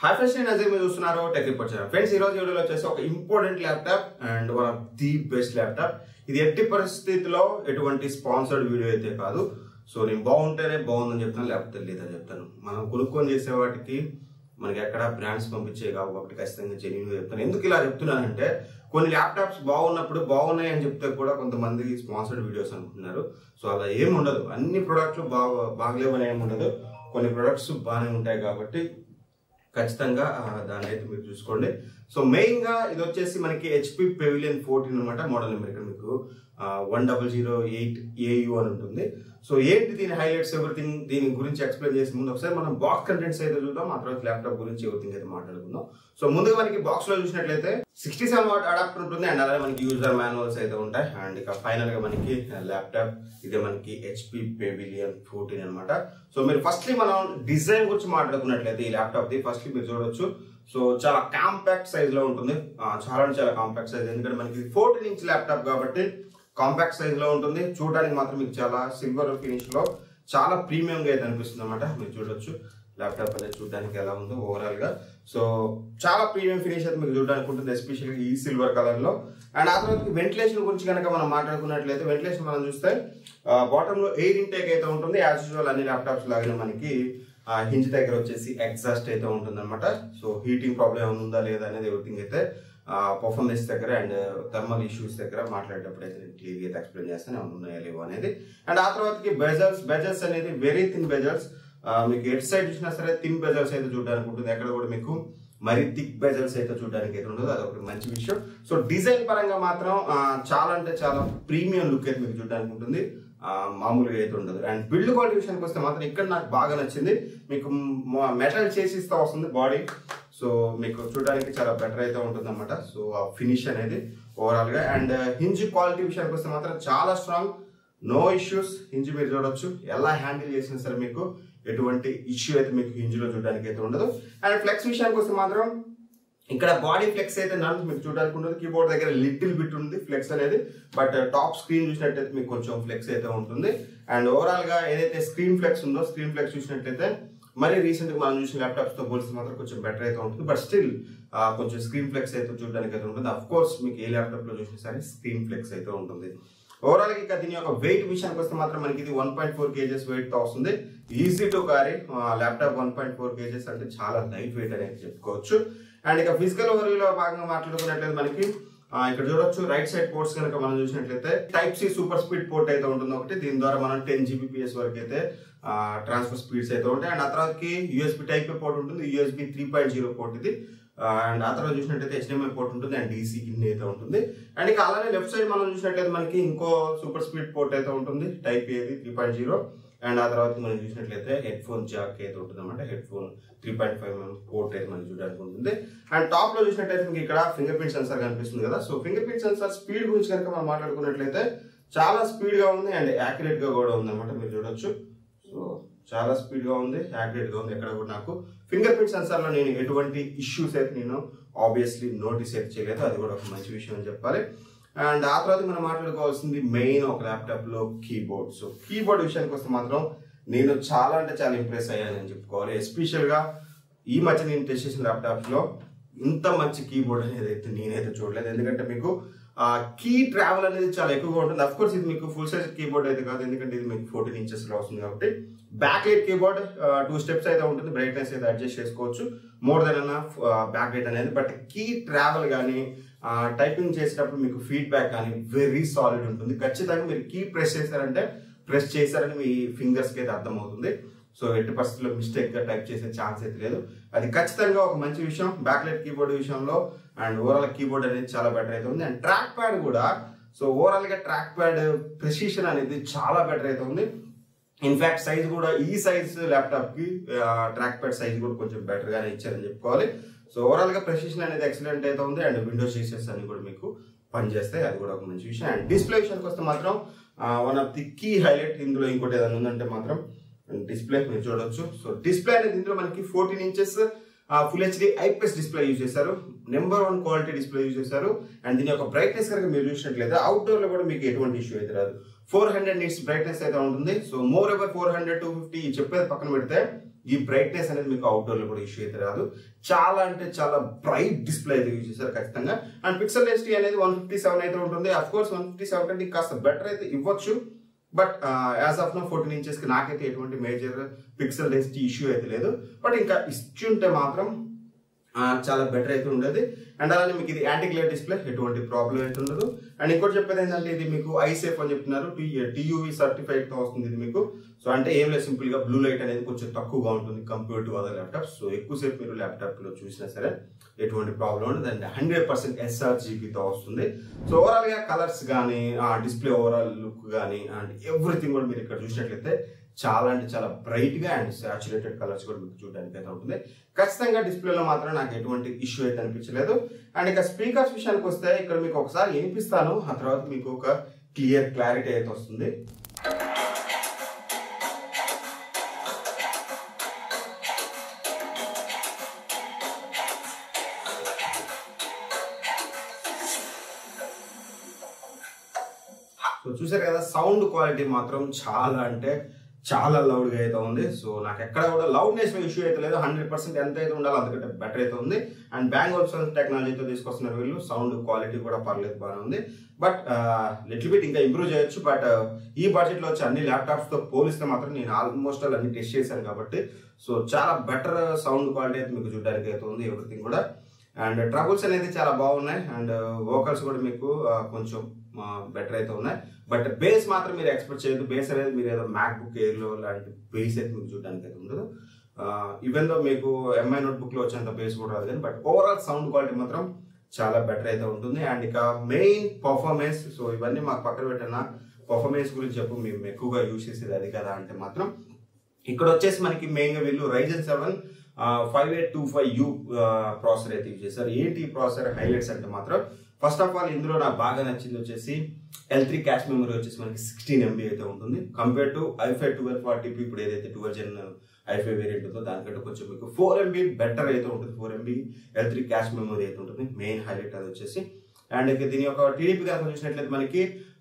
Hi friends నేను అజయ్ మీరు చూస్తున్నారు టెక్ రిపోర్ట్ ఛానల్ ఫ్రెండ్స్ ఈ రోజు వీడియోలో వచ్చేసి ఒక important laptop and one of the best laptop ఇది ఎట్టి పరిస్థితిలో ఎటువంటి స్పాన్సర్డ్ వీడియో అయితే కాదు సో నేను బాగుంటేనే బాగుందని చెప్తాను లేకపోతే లేదని చెప్తాను మనం కొనుక్కొని చేసే వాటికి మనకి ఎక్కడ బ్రాండ్స్ పంపించే కావు కాబట్టి ఖచ్చితంగా జెన్యున్ చెప్తాను ఎందుకు ఇలా చెప్తున్నానంటే కొన్ని ల్యాప్టాప్స్ బాగున్నప్పుడు బాగున్నాయి అని చెప్తే కూడా కొంతమంది స్పాన్సర్డ్ వీడియోస్ అనుకుంటున్నారు సో అలా ఏం ఉండదు అన్ని ప్రొడక్ట్లు బాగా బాగలేవని ఏమి ఉండదు కొన్ని ప్రొడక్ట్స్ బాగానే ఉంటాయి కాబట్టి ఖచ్చితంగా ఆ, దాన్ని అయితే మీరు చూసుకోండి సో మెయిన్ గా ఇది వచ్చేసి మనకి హెచ్పి పెవిలియన్ ఫోర్టీన్ అనమాట మోడల్ నెంబర్ ఇక్కడ మీకు one double zero eight AU అని ఉంటుంది సో ఏంటి దీని హైలైట్స్ ఎవ్రీథింగ్ దీని గురించి ఎక్స్ప్లెయిన్ చేసే ముందు ఒకసారి మనం బాక్స్ కంటెంట్స్ అయితే చూద్దాం ఆ తర్వాత ల్యాప్టాప్ గురించి ఎవ్రీథింగ్ అయితే మాట్లాడుకుందాం సో ముందుగా మనకి బాక్స్ లో చూసినట్లయితే సిక్స్టీ సెవెన్ వాట్ అడాప్టర్ ఉంటుంది అండ్ అలాగే మనకి యూజర్ మాన్యువల్స్ అయితే ఉంటాయి అండ్ ఇక ఫైనల్ గా మనకి ల్యాప్టాప్ ఇదే మనకి హెచ్పి పెవిలియన్ ఫోర్టీన్ అనమాట సో మీరు ఫస్ట్లీ మనం డిజైన్ గురించి మాట్లాడుకున్నట్లయితే ఈ ల్యాప్టాప్ ది ఫస్ట్లీ మీరు చూడొచ్చు సో చాలా కాంపాక్ట్ సైజ్ లో ఉంటుంది ఆ, చాలా అంటే చాలా కాంపాక్ట్ సైజ్ ఎందుకంటే మనకి ఫోర్టీన్ ఇంచ్ ల్యాప్టాప్ కాబట్టి కాంపాక్ట్ సైజ్ లో ఉంటుంది చూడడానికి మాత్రం మీకు చాలా సిల్వర్ ఫినిష్ లో చాలా ప్రీమియం గా అయితే అనిపిస్తుంది అనమాట మీరు చూడొచ్చు ల్యాప్టాప్ అనేది చూడడానికి ఎలా ఉందో ఓవరాల్ గా సో చాలా ప్రీమియం ఫినిష్ అయితే మీకు చూడడానికి ఉంటుంది ఎస్పెషల్లీ ఈ సిల్వర్ కలర్ లో అండ్ ఆ తర్వాత వెంటిలేషన్ గురించి కనుక మనం మాట్లాడుకున్నట్లయితే వెంటిలేషన్ మనం చూస్తే బాటమ్ లో ఎయిర్ ఇంటేక్ అయితే ఉంటుంది యాజ్ యూజువల్ అన్ని ల్యాప్టాప్స్ లాగానే మనకి హింజ్ దగ్గర వచ్చేసి ఎగ్జాస్ట్ అయితే ఉంటుంది అనమాట సో హీటింగ్ ప్రాబ్లం ఏమైనా ఉందా లేదా అనేది ఎవ్రీథింగ్ అయితే పర్ఫార్మెన్స్ దగ్గర అండ్ థర్మల్ ఇష్యూస్ దగ్గర మాట్లాడేటప్పుడు అయితే నేను క్లియర్గా అయితే ఎక్స్ప్లెయిన్ చేస్తాను ఏమైనా ఉన్నాయా లేవో అనేది అండ్ ఆ తర్వాతకి బెజల్స్ బెజల్స్ అనేది వెరీ థిన్ బెజల్స్ మీకు ఎట్ సైడ్ చూసినా సరే థిన్ బెజల్స్ అయితే చూడడానికి ఉంటుంది ఎక్కడ కూడా మీకు మరి థిక్ బెజల్స్ అయితే చూడడానికి అయితే ఉండదు అదొకటి మంచి విషయం సో డిజైన్ పరంగా మాత్రం ఆ, చాలా అంటే చాలా ప్రీమియం లుక్ అయితే మీకు చూడడానికి ఉంటుంది ఆ, మామూలుగా అయితే ఉండదు అండ్ బిల్డ్ క్వాలిటీ విషయానికి వస్తే మాత్రం ఇక్కడ నాకు బాగా నచ్చింది మీకు మెటల్ చేసిస్తా వస్తుంది బాడీ సో మీకు చూడడానికి చాలా బెటర్ అయితే ఉంటుంది అనమాట సో ఆ ఫినిష్ అనేది ఓవరాల్ గా అండ్ హింజ్ క్వాలిటీ విషయానికి వస్తే మాత్రం చాలా స్ట్రాంగ్ నో ఇష్యూస్ హింజ్ మీరు చూడొచ్చు ఎలా హ్యాండిల్ చేసినా సరే మీకు ఎటువంటి ఇష్యూ అయితే మీకు హింజ్ లో చూడడానికి అయితే ఉండదు అండ్ ఫ్లెక్స్ విషయానికి వస్తే మాత్రం ఇక్కడ బాడీ ఫ్లెక్స్ అయితే నన్ను మీకు చూడడానికి ఉండదు కీబోర్డ్ దగ్గర లిటిల్ బిట్ ఉంది ఫ్లెక్స్ అనేది బట్ టాప్ స్క్రీన్ చూసినట్టయితే మీకు కొంచెం ఫ్లెక్స్ అయితే ఉంటుంది అండ్ ఓవరాల్ గా ఏదైతే స్క్రీన్ ఫ్లెక్స్ ఉందో స్క్రీన్ ఫ్లెక్స్ చూసినట్టయితే మరి రీసెంట్ గా మనం చూసిన ల్యాప్టాప్స్ తో పోలిస్తే మాత్రం కొంచెం బెటర్ అయితే ఉంటుంది బట్ స్టిల్ కొంచెం స్క్రీన్ ఫ్లెక్స్ అయితే చూడడానికి అయితే ఉంటుంది అఫ్ కోర్స్ మీకు ఏ ల్యాప్టాప్ లో చూసినా సరే స్క్రీన్ ఫ్లెక్స్ అయితే ఉంటుంది ఓవరాల్ గా ఇక దీని యొక్క వెయిట్ విషయానికి వస్తే మాత్రం మనకి ఇది one point four kgs weight తో వస్తుంది easy to carry laptop one point four kgs అంటే చాలా లైట్ వెయిట్ అనేది చెప్పుకోవచ్చు అండ్ ఇక ఫిజికల్ ఓవర్వ్యూలో భాగంగా మాట్లాడుకున్నట్లయితే మనకి ఆ, ఇక్కడ చూడొచ్చు రైట్ సైడ్ పోర్ట్స్ కనుక మనం చూసినట్లయితే type C super speed port అయితే ఉంటుంది ఒకటి దీని ద్వారా మనం టెన్ జీబీపీఎస్ వరకు అయితే ట్రాన్స్ఫర్ స్పీడ్స్ అయితే ఉంటాయి అండ్ ఆ తర్వాతకి యూఎస్బి టైప్ పోర్ట్ ఉంటుంది USB three point zero port ఇది అండ్ ఆ తర్వాత చూసినట్టయితే హెచ్డిఎంఐ పోర్ట్ ఉంటుంది అండ్ డీసీ ఇన్ అయితే ఉంటుంది అండ్ ఇక అలానే లెఫ్ట్ సైడ్ మనం చూసినట్లయితే మనకి ఇంకో సూపర్ స్పీడ్ పోర్ట్ అయితే ఉంటుంది టైప్ ఏది త్రీ పాయింట్ జీరో అండ్ ఆ తర్వాత మనం చూసినట్లయితే హెడ్ ఫోన్ జాక్ అయితే ఉంటుంది అనమాట headphone three point five mm port అయితే మనకి చూడడానికి ఉంటుంది అండ్ టాప్ లో చూసినట్టయితే మీకు ఇక్కడ ఫింగర్ ప్రింట్ సెన్సార్ కనిపిస్తుంది కదా so fingerprint sensor speed గురించి కనుక మనం మాట్లాడుకున్నట్లయితే చాలా స్పీడ్ గా ఉంది అండ్ యాక్యురేట్ గా కూడా ఉంది అనమాట మీరు చూడొచ్చు సో చాలా స్పీడ్ గా ఉంది యాక్యురేట్ గా ఉంది ఎక్కడ కూడా నాకు ఫింగర్ ప్రింట్ సెన్సార్ లో నేను ఎటువంటి ఇష్యూస్ అయితే నేను ఆబ్వియస్లీ నోటీస్ అయితే చేయలేదు అది కూడా ఒక మంచి విషయం అని చెప్పాలి అండ్ ఆ తర్వాత మనం మాట్లాడుకోవాల్సింది మెయిన్ ఒక ల్యాప్టాప్ లో కీబోర్డ్ సో కీబోర్డ్ విషయానికి వస్తే మాత్రం నేను చాలా అంటే చాలా ఇంప్రెస్ అయ్యానని చెప్పుకోవాలి ఎస్పెషల్ గా ఈ మధ్య నేను టెస్ట్ చేసిన ల్యాప్టాప్స్ లో ఇంత మంచి కీబోర్డ్ అనేది అయితే నేనైతే చూడలేదు ఎందుకంటే మీకు ఆ కీ ట్రావెల్ అనేది చాలా ఎక్కువగా ఉంటుంది అఫ్ కోర్స్ ఇది మీకు ఫుల్ సైజ్ కీబోర్డ్ అయితే కాదు ఎందుకంటే ఇది మీకు ఫోర్టీన్ ఇంచెస్ లో వస్తుంది కాబట్టి backlight keyboard two steps అయితే ఉంటుంది బ్రైట్నెస్ అయితే అడ్జస్ట్ చేసుకోవచ్చు మోర్ దెన్ అన్న బ్యాక్ లైట్ అనేది బట్ కీ ట్రావెల్ కానీ టైపింగ్ చేసేటప్పుడు మీకు ఫీడ్బ్యాక్ కానీ వెరీ సాలిడ్ ఉంటుంది ఖచ్చితంగా మీరు కీ ప్రెస్ చేశారంటే ప్రెస్ చేశారని మీ ఫింగర్స్ కి అయితే అర్థమవుతుంది సో ఎట్టి పరిస్థితుల్లో మిస్టేక్ గా టైప్ చేసే ఛాన్స్ అయితే లేదు అది ఖచ్చితంగా ఒక మంచి విషయం బ్యాక్ లైట్ కీబోర్డ్ విషయంలో అండ్ ఓవరాల్ కీబోర్డ్ అనేది చాలా బెటర్ అయితే ఉంది అండ్ ట్రాక్ ప్యాడ్ కూడా సో ఓవరాల్ గా ట్రాక్ ప్యాడ్ ప్రెసిషన్ అనేది చాలా బెటర్ అయితే ఉంది ఇన్ఫాక్ట్ సైజ్ కూడా ఈ సైజ్ ల్యాప్టాప్ కి ట్రాక్ ప్యాడ్ సైజ్ కూడా కొంచెం బెటర్ గానే ఇచ్చారని చెప్పుకోవాలి సో ఓవరాల్ గా ప్రెసిషన్ అనేది ఎక్సలెంట్ అయితే ఉంది అండ్ విండోస్ సీసెస్ అన్ని కూడా మీకు పనిచేస్తాయి అది కూడా ఒక మంచి విషయం అండ్ డిస్ప్లే విషయానికి వస్తే మాత్రం one of the key highlight ఇందులో ఇంకోటి ఏదైనా ఉందంటే మాత్రం డిస్ప్లే మీరు చూడొచ్చు సో డిస్ప్లే అనేది ఇందులో మనకి fourteen inches full HD IPS display use చేశారు number one quality display use చేశారు అండ్ దీని యొక్క బ్రైట్నెస్ కనుక మీరు చూసినట్లయితే అవుట్డోర్ లో కూడా మీకు ఎటువంటి ఇష్యూ అయితే రాదు ఫోర్ హండ్రెడ్ నిట్స్ బ్రైట్నెస్ అయితే ఉంటుంది so moreover four hundred two fifty చెప్పేది పక్కన పెడితే ఈ బ్రైట్నెస్ అనేది మీకు అవుట్డోర్ లో కూడా ఇష్యూ అయితే రాదు చాలా అంటే చాలా బ్రైట్ డిస్ప్లే అయితే యూజ్ చేశారు ఖచ్చితంగా అండ్ పిక్సెల్ డెన్సిటీ అనేది వన్ ఫిఫ్టీ సెవెన్ అయితే ఉంటుంది of course one fifty seven కంటే కాస్త బెటర్ అయితే ఇవ్వచ్చు but as of now fourteen inches కి నాకైతే ఎటువంటి మేజర్ పిక్సెల్ డెన్సిటీ ఇష్యూ అయితే లేదు బట్ ఇంకా ఇచ్చుంటే మాత్రం ఆ, చాలా బెటర్ అయితే ఉండేది అండ్ అలానే మీకు ఇది యాంటీ గ్లేర్ డిస్ప్లే ఎటువంటి ప్రాబ్లం అయితే ఉండదు అండ్ ఇంకోటి చెప్పేది ఏంటంటే ఇది మీకు ఐసేఫ్ అని చెప్తున్నారు టీయూవి సర్టిఫైడ్ తో వస్తుంది ఇది మీకు సో అంటే ఏం లేదు సింపుల్ గా బ్లూ లైట్ అనేది కొంచెం తక్కువగా ఉంటుంది compare to other laptop so ఎక్కువసేపు మీరు ల్యాప్టాప్ లో చూసినా సరే ఎటువంటి ప్రాబ్లం ఉండదు అండ్ హండ్రెడ్ పర్సెంట్ ఎస్ఆర్జీబీతో వస్తుంది సో ఓవరాల్ గా కలర్స్ కానీ ఆ డిస్ప్లే ఓవరాల్ లుక్ కానీ అండ్ ఎవ్రీథింగ్ కూడా మీరు ఇక్కడ చూసినట్లయితే చాలా అంటే చాలా బ్రైట్ గా అండ్ సాచురేటెడ్ కలర్స్ కూడా మీకు చూడడానికి అయితే ఉంటుంది ఖచ్చితంగా డిస్ప్లేలో మాత్రం నాకు ఎటువంటి ఇష్యూ అయితే అనిపించలేదు అండ్ ఇక స్పీకర్స్ విషయానికి వస్తే ఇక్కడ మీకు ఒకసారి వినిపిస్తాను ఆ తర్వాత మీకు ఒక క్లియర్ క్లారిటీ అయితే వస్తుంది సో చూసారు కదా సౌండ్ క్వాలిటీ మాత్రం చాలా అంటే చాలా లౌడ్ గా అయితే ఉంది సో నాకు ఎక్కడ కూడా లౌడ్నెస్ ఇష్యూ అయితే లేదు హండ్రెడ్ పర్సెంట్ ఎంత అయితే ఉండాలో అంతకంటే బెటర్ అయితే ఉంది అండ్ బ్యాంగ్ ఆప్షన్ టెక్నాలజీతో తీసుకొస్తున్నారు వీళ్ళు సౌండ్ క్వాలిటీ కూడా పర్లేదు బాగానే ఉంది బట్ లిటిల్ బిట్ ఇంకా ఇంప్రూవ్ చేయొచ్చు బట్ ఈ బడ్జెట్ లో వచ్చి అన్ని ల్యాప్టాప్స్ తో పోలిస్తే మాత్రం నేను ఆల్మోస్ట్ అన్ని టెస్ట్ చేశాను కాబట్టి సో చాలా బెటర్ సౌండ్ క్వాలిటీ అయితే మీకు చూడడానికి అయితే ఉంది ఎవ్రీథింగ్ కూడా అండ్ ట్రబుల్స్ అనేది చాలా బాగున్నాయి అండ్ వోకల్స్ కూడా మీకు ఆ, కొంచెం బెటర్ అయితే ఉన్నాయి బట్ బేస్ మాత్రం మీరు ఎక్స్పెక్ట్ చేయదు బేస్ అనేది మీరు ఏదో మ్యాక్ బుక్ ఎయిర్లో లాంటి బేస్ అయితే మీకు చూడడానికి అయితే ఉండదు ఈవెన్ దో మీకు ఎంఐ నోట్ బుక్ లో వచ్చేంత బేస్ కూడా రాదు కానీ బట్ ఓవరాల్ సౌండ్ క్వాలిటీ మాత్రం చాలా బెటర్ అయితే ఉంటుంది అండ్ ఇక మెయిన్ పర్ఫార్మెన్స్ సో ఇవన్నీ మాకు పక్కన పెట్టిన పర్ఫార్మెన్స్ గురించి చెప్పు మేము ఎక్కువగా యూజ్ చేసేది అది కదా అంటే మాత్రం ఇక్కడ వచ్చేసి మనకి మెయిన్ గా వీళ్ళు Ryzen seven five eight two five U processor అయితే యూజ్ చేస్తారు ఏంటి ఈ ప్రాసెసర్ హైలైట్స్ అంటే మాత్రం ఫస్ట్ ఆఫ్ ఆల్ ఇందులో నాకు బాగా నచ్చింది వచ్చేసి ఎల్ త్రీ క్యాష్ మెమరీ వచ్చేసి మనకి సిక్స్టీన్ ఎంబీ అయితే ఉంటుంది compare to i five twelve forty ఇప్పుడు ఏదైతే ట్వెల్వ్ జెన్ ఐఫై వేరియంట్ ఉందో దానికంటే కొంచెం మీకు ఫోర్ ఎంబీ బెటర్ అయితే ఉంటుంది four MB L three cache memory అయితే ఉంటుంది మెయిన్ హైలైట్ అది వచ్చేసి అండ్ ఇక దీని యొక్క టీడీపీ కనుక చూసినట్లయితే మనకి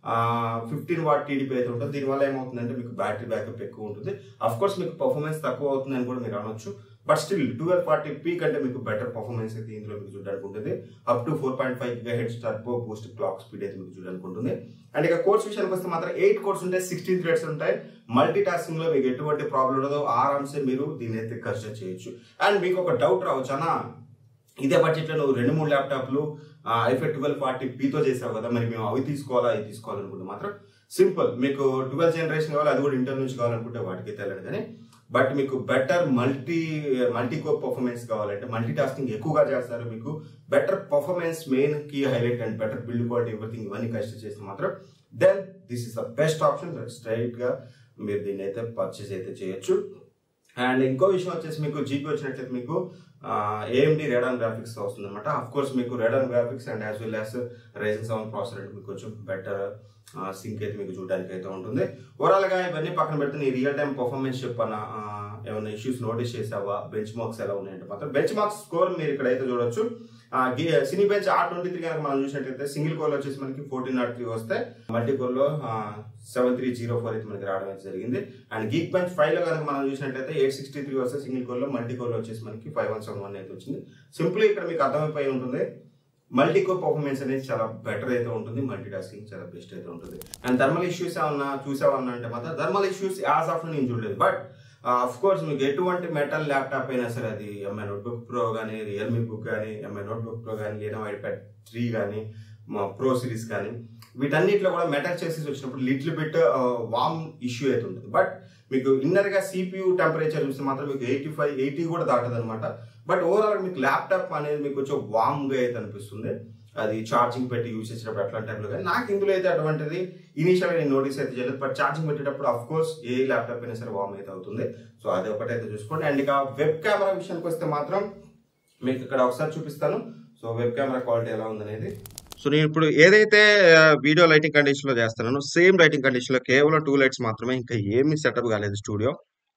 ఫిఫ్టీన్ వాట్ టీడీపీ అయితే ఉంటుంది దీనివల్ల ఏమవుతుందంటే మీకు బ్యాటరీ బ్యాకప్ ఎక్కువ ఉంటుంది అఫ్ కోర్స్ మీకు పర్ఫార్మెన్స్ తక్కువ అవుతుంది అని కూడా మీరు అనొచ్చు but still twelve forty P కంటే మీకు బెటర్ పర్ఫార్మెన్స్ అయితే ఇందులో మీకు చూడడానికి ఉంటుంది up to four point five gigahertz turbo boost clock speed అయితే మీకు చూడడానికి ఉంటుంది అండ్ ఇక కోర్స్ విషయానికి వస్తే మాత్రం ఎయిట్ కోర్స్ ఉంటాయి సిక్స్టీన్ థ్రెడ్స్ ఉంటాయి మల్టీ టాస్కింగ్ లో మీకు ఎటువంటి ప్రాబ్లం ఉండదు ఆరామ్సే మీరు దీన్ని అయితే కన్సిడర్ చేయొచ్చు అండ్ మీకు ఒక డౌట్ రావచ్చు అన్న ఇదే బడ్జెట్ లో నువ్వు రెండు మూడు ల్యాప్టాప్లు ఐఫై ట్వెల్వ్ ఫార్టీ పీతో చేసావు కదా మరి మేము అవి తీసుకోవాలా అవి తీసుకోవాలనుకుంటే మాత్రం సింపుల్ మీకు ట్వెల్వ్ జనరేషన్ కావాలి అది కూడా ఇంటర్ నుంచి కావాలనుకుంటే వాటికి తెలియదు కానీ బట్ మీకు better multi multi core performance కావాలంటే మల్టీ టాస్కింగ్ ఎక్కువగా చేస్తారు మీకు better performance main key highlight and better build quality everything ఇవన్నీ కన్సిడర్ చేస్తే మాత్రం then this is the best option straight గా మీరు దీన్ని అయితే పర్చేస్ అయితే చేయొచ్చు అండ్ ఇంకో విషయం వచ్చేసి మీకు జీపీ వచ్చినట్లయితే మీకు ఏఎండి రేడాన్ గ్రాఫిక్స్ వస్తుంది అనమాట అఫ్ కోర్స్ మీకు Radeon graphics and as well as Ryzen seven processor అంటే మీకు కొంచెం బెటర్ సింక్ అయితే మీకు చూడడానికి అయితే ఉంటుంది ఓవరాల్ గా ఇవన్నీ పక్కన పెడితే నీ రియల్ టైం పర్ఫార్మెన్స్ చెప్పన్న ఏమైనా ఇష్యూస్ నోటీస్ చేసావా బెంచ్ మార్క్స్ ఎలా ఉన్నాయంటే మాత్రం బెంచ్ మార్క్స్ స్కోర్ మీరు ఇక్కడ అయితే చూడొచ్చు Cinebench R twenty three కనుక మనం చూసినట్లయితే సింగిల్ కోర్ వచ్చేసి మనకి ఫోర్టీన్ నాట్ త్రీ వస్తే మల్టీ కోర్ లో సెవెన్ త్రీ జీరో ఫోర్ అయితే మనకి రావడం అయితే జరిగింది అండ్ గీక్ బెంచ్ ఫైవ్ లో కనుక మనం చూసినట్లయితే ఎయిట్ సిక్స్టీ త్రీ వస్తే సింగిల్ కోర్ లో మల్టీ కోర్ లో వచ్చేసి మనకి ఫైవ్ వన్ సెవెన్ వన్ అయితే వచ్చింది సింపుల్ ఇక్కడ మీకు అర్థమైపోయి ఉంటుంది మల్టీ కోర్ పర్ఫార్మెన్స్ అనేది చాలా బెటర్ అయితే ఉంటుంది మల్టీ టాస్కింగ్ చాలా బెస్ట్ అయితే ఉంటుంది అండ్ థర్మల్ ఇష్యూస్ ఏమన్నా చూసావన్నా అంటే మాత్రం థర్మల్ ఇష్యూస్ యాజ్ ఆఫ్ నేను చూడలేదు బట్ ఆఫ్ కోర్స్ మీకు ఎటువంటి మెటల్ ల్యాప్టాప్ అయినా సరే అది ఎంఐ నోట్బుక్ ప్రో కానీ రియల్మీ బుక్ కానీ ఎంఐ నోట్బుక్ ప్రో కానీ లేదా ఐప్యాడ్ త్రీ కానీ ప్రో సిరీస్ కానీ వీటన్నిటిలో కూడా మెటల్ చేసేసి వచ్చినప్పుడు లిటిల్ బిట్ వామ్ ఇష్యూ అయితే ఉంటుంది బట్ మీకు ఇన్నర్ గా సిపియూ టెంపరేచర్ చూస్తే మాత్రం మీకు ఎయిటీ ఫైవ్ ఎయిటీ కూడా దాటదు అనమాట బట్ ఓవరాల్ మీకు ల్యాప్టాప్ అనేది మీకు కొంచెం వామ్ గా అయితే అనిపిస్తుంది అది ఛార్జింగ్ పెట్టి యూజ్ చేసేటప్పుడు అట్లాంటి టైంలో కానీ నాకు ఇందులో అయితే అటువంటిది ఇనిషియల్ నేను నోటీస్ అయితే చేయలేదు బట్ ఛార్జింగ్ పెట్టేటప్పుడు అఫ్ కోర్స్ ఏ ల్యాప్టాప్ అయినా సరే వామ్ అయితే అవుతుంది సో అది ఒకటైతే చూసుకోండి అండ్ ఇక వెబ్ కెమెరా విషయానికి వస్తే మాత్రం మీకు ఇక్కడ ఒకసారి చూపిస్తాను సో వెబ్ కెమెరా క్వాలిటీ ఎలా ఉందనేది సో నేను ఇప్పుడు ఏదైతే వీడియో లైటింగ్ కండిషన్ లో చేస్తున్నానో సేమ్ లైటింగ్ కండిషన్ లో కేవలం టూ లైట్స్ మాత్రమే ఇంకా ఏమీ సెటప్ కాలేదు స్టూడియో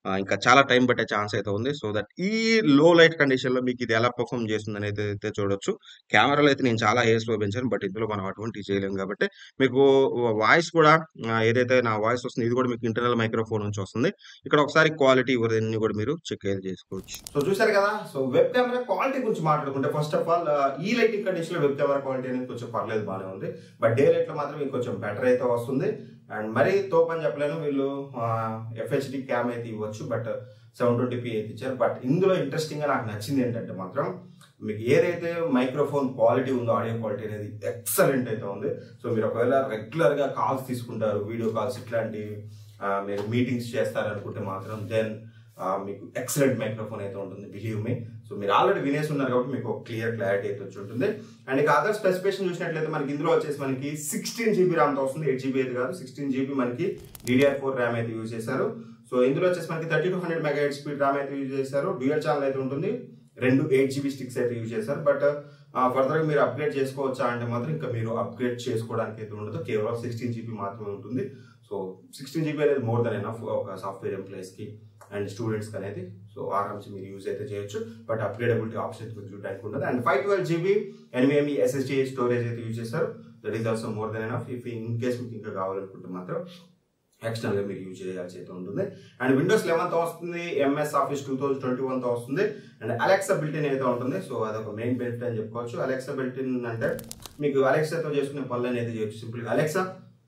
ఆ, ఇంకా చాలా టైం పట్టే ఛాన్స్ అయితే ఉంది సో దట్ ఈ లో లైట్ కండిషన్ లో మీకు ఇది ఎలా పర్ఫామ్ చేస్తుంది అనేది అయితే చూడొచ్చు కెమెరాలో అయితే నేను చాలా ఏస్ లో పెంచాను బట్ ఇందులో మనం అటువంటి చేయలేము కాబట్టి మీకు వాయిస్ కూడా ఆ, ఏదైతే నా వాయిస్ వస్తుంది ఇది కూడా మీకు ఇంటర్నల్ మైక్రోఫోన్ నుంచి వస్తుంది ఇక్కడ ఒకసారి క్వాలిటీ ఇవన్నీ కూడా మీరు చెక్ అయితే చేసుకోవచ్చు సో చూసారు కదా సో వెబ్ కెమెరా క్వాలిటీ గురించి మాట్లాడుకుంటే ఫస్ట్ ఆఫ్ ఆల్ ఈ లైటింగ్ కండిషన్ లో వెబ్ కెమెరా క్వాలిటీ అనేది కొంచెం పర్లేదు బాగానే ఉంది బట్ డే లైట్ లో మాత్రం ఇంకొంచెం బెటర్ అయితే వస్తుంది అండ్ మరీ తోపని చెప్పలేను వీళ్ళు ఎఫ్హెచ్డి క్యామ్ అయితే ఇవ్వచ్చు బట్ సెవెన్ ట్వంటీ పీ అయితే ఇచ్చారు బట్ ఇందులో ఇంట్రెస్టింగ్ గా నాకు నచ్చింది ఏంటంటే మాత్రం మీకు ఏదైతే మైక్రోఫోన్ క్వాలిటీ ఉందో ఆడియో క్వాలిటీ అనేది ఎక్సలెంట్ అయితే ఉంది సో మీరు ఒకవేళ రెగ్యులర్ గా కాల్స్ తీసుకుంటారు వీడియో కాల్స్ ఇట్లాంటివి ఆ, మీరు మీటింగ్స్ చేస్తారనుకుంటే మాత్రం దెన్ మీకు ఎక్సలెంట్ మైక్రోఫోన్ అయితే ఉంటుంది బిలీవ్ మీ సో మీరు ఆల్రెడీ వినేసి ఉన్నారు కాబట్టి మీకు క్లియర్ క్లారిటీ అయితే వచ్చి ఉంటుంది అండ్ ఇక అదర్ స్పెసిఫికేషన్ చూసినట్లయితే మనకి ఇందులో వచ్చేసి మనకి సిక్స్టీన్ జీబీ ర్యామ్తో వస్తుంది ఎయిట్ జీబీ అయితే కాదు సిక్స్టీన్ జీబీ మనకి డిడిఆర్ ఫోర్ ర్యామ్ అయితే యూజ్ చేశారు సో ఇందులో వచ్చేసి మనకి thirty two hundred mega eight speed RAM అయితే యూజ్ చేశారు డ్యూయల్ ఛానల్ అయితే ఉంటుంది రెండు ఎయిట్ జీబీ స్టిక్స్ అయితే యూజ్ చేశారు బట్ ఫర్దర్ మీరు అప్గ్రేడ్ చేసుకోవచ్చా అంటే మాత్రం ఇంకా మీరు అప్గ్రేడ్ చేసుకోవడానికి అయితే ఉండదు కేవలం సిక్స్టీన్ జీబీ మాత్రమే ఉంటుంది సో సిక్స్టీన్ జీబీ అనేది మోర్ దెన్ ఎనఫ్ ఒక సాఫ్ట్వేర్ ఎంప్లాయీస్ కి అండ్ స్టూడెంట్స్ కి అనేది సో ఆరామ్స్ మీరు యూజ్ అయితే చేయొచ్చు బట్ అప్గ్రేడబిలిటీ ఆప్షన్ మీకు చూడడానికి ఉండదు and five twelve GB NVMe SSD storage అయితే యూజ్ చేస్తారు that is also more than enough if in case మీకు ఇంకా కావాలనుకుంటే మాత్రం ఎక్స్టర్నల్ గా మీరు యూజ్ చేయాల్సి అయితే ఉంటుంది అండ్ విండోస్ లెవెన్ తో వస్తుంది MS Office two thousand twenty one తో వస్తుంది అండ్ అలెక్సా బిల్టిన్ అయితే ఉంటుంది సో అదొక మెయిన్ బెనిఫిట్ అని చెప్పుకోవచ్చు అలెక్సా బిల్టిన్ అంటే మీకు అలెక్సాతో చేసుకునే పనులు అనేది చేయొచ్చు simple Alexa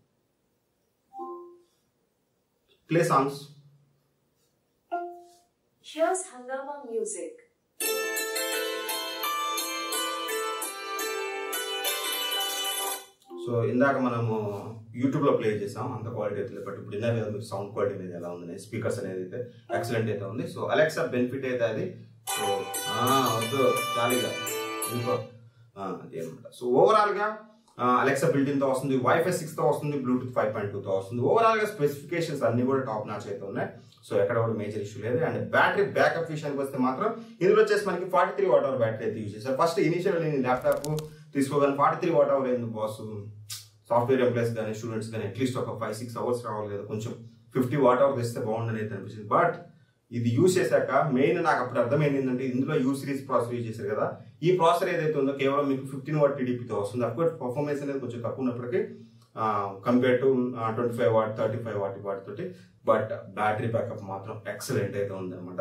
play songs Here's Hangama Music. So ఇందాక మనము యూట్యూబ్ లో ప్లే చేసాం అంత క్వాలిటీ అయితే లేదు బట్ ఇప్పుడు విన్నారు కదా మీరు సౌండ్ క్వాలిటీ అనేది ఎలా ఉంది స్పీకర్స్ అనేది అయితే ఎక్సలెంట్ అయితే ఉంది సో అలెక్సా బెనిఫిట్ అయితే అది సో ఆ, వద్దు చాలీగా ఇంకో ఆ, అది అనమాట సో ఓవరాల్ గా అలెక్సా బిల్టిన్ తో వస్తుంది వైఫై సిక్స్ తో వస్తుంది బ్లూటూత్ ఫైవ్ పాయింట్ టూ తో వస్తుంది ఓవరాల్ గా స్పెసిఫికేషన్స్ అన్ని కూడా టాప్ నాచ్ అయితే ఉన్నాయి సో ఎక్కడ కూడా మేజర్ ఇష్యూ లేదు అండ్ బ్యాటరీ బ్యాకప్ విషయానికి వస్తే మాత్రం ఇందులో వచ్చేసి మనకి forty three watt hour battery అయితే యూజ్ చేశారు ఫస్ట్ ఇనిషియల్ నేను ల్యాప్టాప్ తీసుకోగానే ఫార్టీ త్రీ వాట్ అవర్ ఎందుకు బాస్ సాఫ్ట్వేర్ ఎంప్లాయీస్ కానీ స్టూడెంట్స్ కానీ అట్లీస్ట్ ఒక ఫైవ్ సిక్స్ అవర్స్ రావాలి కదా కొంచెం ఫిఫ్టీ వాట్ అవర్ తెస్తే బాగుండని అయితే అనిపించింది బట్ ఇది యూజ్ చేశాక మెయిన్ నాకు అప్పుడు అర్థమైంది ఏంటంటే ఇందులో యూ సిరీస్ ప్రాసెసర్ యూజ్ చేశారు కదా ఈ ప్రాసెసర్ ఏదైతే ఉందో కేవలం మీకు ఫిఫ్టీన్ వాట్ టీడీపీతో వస్తుంది అఫ్కోర్స్ పర్ఫార్మెన్స్ అనేది కొంచెం తక్కువ ఉన్నప్పటికీ compare to twenty five watt thirty five watt వాటి తోటి బట్ బ్యాటరీ బ్యాకప్ మాత్రం ఎక్సలెంట్ అయితే ఉంది అనమాట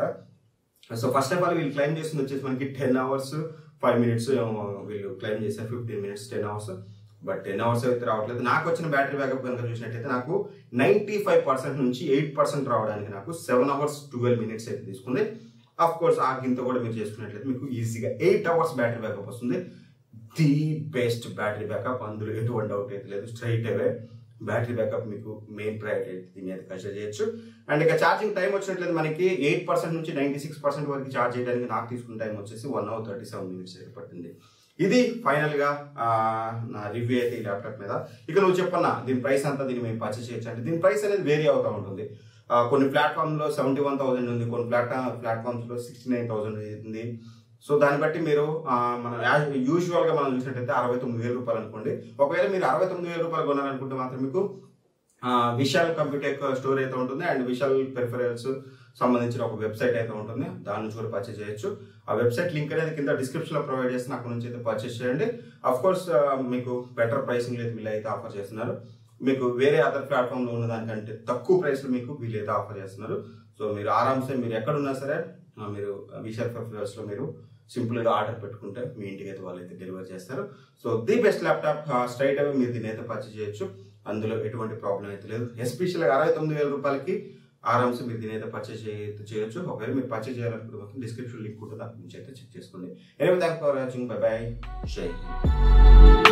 సో ఫస్ట్ ఆఫ్ ఆల్ వీళ్ళు క్లైమ్ చేసింది వచ్చేసి మనకి టెన్ అవర్స్ ఫైవ్ మినిట్స్ వీళ్ళు క్లైమ్ చేశారు fifteen minutes ten hours but ten hours అయితే రావట్లేదు నాకు వచ్చిన బ్యాటరీ బ్యాకప్ కనుక చూసినట్టయితే నాకు నైంటీ ఫైవ్ పర్సెంట్ నుంచి ఎయిట్ పర్సెంట్ రావడానికి నాకు సెవెన్ అవర్స్ ట్వెల్వ్ మినిట్స్ అయితే తీసుకుంది అఫ్ కోర్స్ ఆ గింత కూడా మీరు చేసుకున్నట్లయితే మీకు ఈజీగా ఎయిట్ అవర్స్ బ్యాటరీ బ్యాకప్ వస్తుంది ది బెస్ట్ బ్యాటరీ బ్యాకప్ అందులో ఎటువంటి డౌట్ అయితే లేదు స్ట్రైట్ అవే బ్యాటరీ బ్యాకప్ మీకు మెయిన్ ప్రయారిటీ దీని అయితే కన్సిడర్ చేయొచ్చు అండ్ ఇక ఛార్జింగ్ టైం వచ్చినట్లయితే మనకి ఎయిట్ పర్సెంట్ నుంచి నైన్టీ సిక్స్ పర్సెంట్ వరకు ఛార్జ్ చేయడానికి నాకు తీసుకున్న టైం వచ్చేసి one hour thirty seven minutes అయితే పట్టింది ఇది ఫైనల్ గా ఆ, నా రివ్యూ అయితే ఈ ల్యాప్టాప్ మీద ఇక నువ్వు చెప్పన్నా దీని ప్రైస్ అంతా దీన్ని మేము పర్చేస్ చేయొచ్చు అంటే దీని ప్రైస్ అనేది వేరీ అవుతూ ఉంటుంది ఆ, కొన్ని ప్లాట్ఫామ్ లో సెవెంటీ వన్ థౌసండ్ ఉంది కొన్ని ప్లాట్ఫామ్ ప్లాట్ఫామ్స్ లో సిక్స్టీ నైన్ థౌసండ్ ఉంది సో దాన్ని బట్టి మీరు ఆ, మన యూజువల్ గా మనం చూసినట్టయితే అరవై తొమ్మిది వేల రూపాయలు అనుకోండి ఒకవేళ మీరు అరవై తొమ్మిది వేల రూపాయలు కొనాలనుకుంటే మాత్రం మీకు ఆ, విశాల్ కంప్యూటర్ స్టోర్ అయితే ఉంటుంది అండ్ విశాల్ పెరిఫరల్స్ సంబంధించిన ఒక వెబ్సైట్ అయితే ఉంటుంది దాని నుంచి కూడా పర్చేస్ చేయొచ్చు ఆ వెబ్సైట్ లింక్ అనేది కింద డిస్క్రిప్షన్ లో ప్రొవైడ్ చేసిన అక్కడ నుంచి అయితే పర్చేస్ చేయండి అఫ్ కోర్స్ మీకు బెటర్ ప్రైసింగ్ అయితే వీళ్ళు అయితే ఆఫర్ చేస్తున్నారు మీకు వేరే అదర్ ప్లాట్ఫామ్ లో ఉన్న దానికంటే తక్కువ ప్రైస్ లో మీకు వీళ్ళు అయితే ఆఫర్ చేస్తున్నారు సో మీరు ఆరామ్సే మీరు ఎక్కడ ఉన్నా సరే ఆ, మీరు విశాల్ పెరిఫరల్స్ లో మీరు సింపుల్ గా ఆర్డర్ పెట్టుకుంటే మీ ఇంటికి అయితే వాళ్ళు అయితే డెలివర్ చేస్తారు so the best laptop straight away మీరు దీని అయితే పర్చేస్ చేయొచ్చు అందులో ఎటువంటి ప్రాబ్లం అయితే లేదు ఎస్పెషల్గా అరవై తొమ్మిది వేల రూపాయలకి ఆరామ్స్ మీరు దీని అయితే పర్చేస్ చేయొచ్చు ఒకవేళ మీరు పర్చేస్ చేయాలనుకుంటే మాత్రం డిస్క్రిప్షన్ లింక్ ఉంటుంది దాని నుంచి అయితే చెక్ చేసుకోండి anyway thank for watching bye bye shy